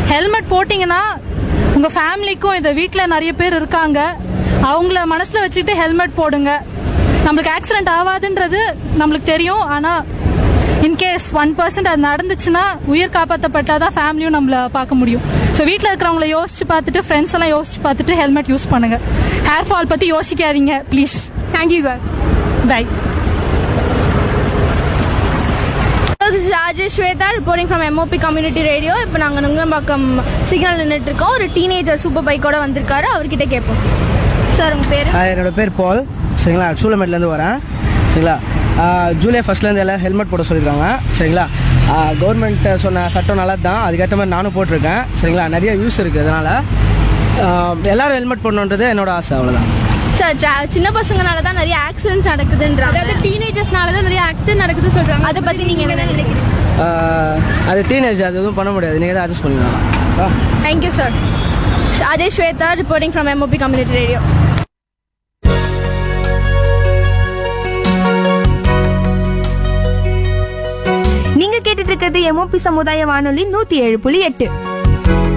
helmet போட்டிங்கன்னா உங்கள் ஃபேமிலிக்கும் இந்த வீட்டில் நிறைய பேர் இருக்காங்க அவங்கள மனசில் வச்சுக்கிட்டு ஹெல்மெட் போடுங்க நம்மளுக்கு ஆக்சிடென்ட் ஆகாதுன்றது நம்மளுக்கு தெரியும் ஆனால் இன்கேஸ் ஒன் பர்சன்ட் அது நடந்துச்சுன்னா உயிர் காப்பாற்றப்பட்டாதான் ஃபேமிலியும் நம்மள பார்க்க முடியும் ஸோ வீட்டில் இருக்கிறவங்கள யோசிச்சு பார்த்துட்டு ஃப்ரெண்ட்ஸ் எல்லாம் யோசிச்சு பார்த்துட்டு ஹெல்மெட் யூஸ் பண்ணுங்க ஹேர் ஃபால் பற்றி யோசிக்காதீங்க please thank you car bye this is Rajesh Swetha reporting from MOP community radio இப்போ நாங்கள் நுங்கம்பாக்கம் சிக்னல் நின்றுட்டு இருக்கோம் ஒரு டீனேஜர் சூப்பர் பைக்கோட வந்திருக்காரு அவர்கிட்ட கேட்போம் சார் உங்கள் பேர் ஆ, என்னோட பேர் பால் சரிங்களா சூலமேட்லேருந்து வரேன் சரிங்களா ஆ, ஜூலை ஃபர்ஸ்ட்லேருந்து எல்லாம் ஹெல்மெட் போட சொல்லியிருக்காங்க சரிங்களா கவர்மெண்ட் சொன்ன சட்டம் நல்லது தான் அதுக்கேற்ற மாதிரி நானும் போட்டிருக்கேன் சரிங்களா நிறைய யூஸ் இருக்குது அதனால் எல்லாரும் ஹெல்மெட் போடணுன்றது என்னோட ஆசை அவ்வளோதான் சார் tra- சின்ன பசங்கனால தான் நிறைய ஆக்சிடென்ட்ஸ் நடக்குதுன்றாங்க அதாவது டீனேஜர்ஸ்னால தான் நிறைய ஆக்சிடென்ட் நடக்குது சொல்றாங்க அதை பற்றி நீங்கள் என்ன நினைக்கிறீங்க ஆ, அது டீனேஜ் அது எதுவும் பண்ண முடியாது நீங்கள் தான் அட்ஜஸ்ட் பண்ணிக்கலாம் thank you sir Rajesh Swetha reporting from MOP community radio நீங்க கேட்டுட்டு இருக்கிறது எம்ஓபி சமுதாய வானொலி நூத்தி ஏழு புள்ளி எட்டு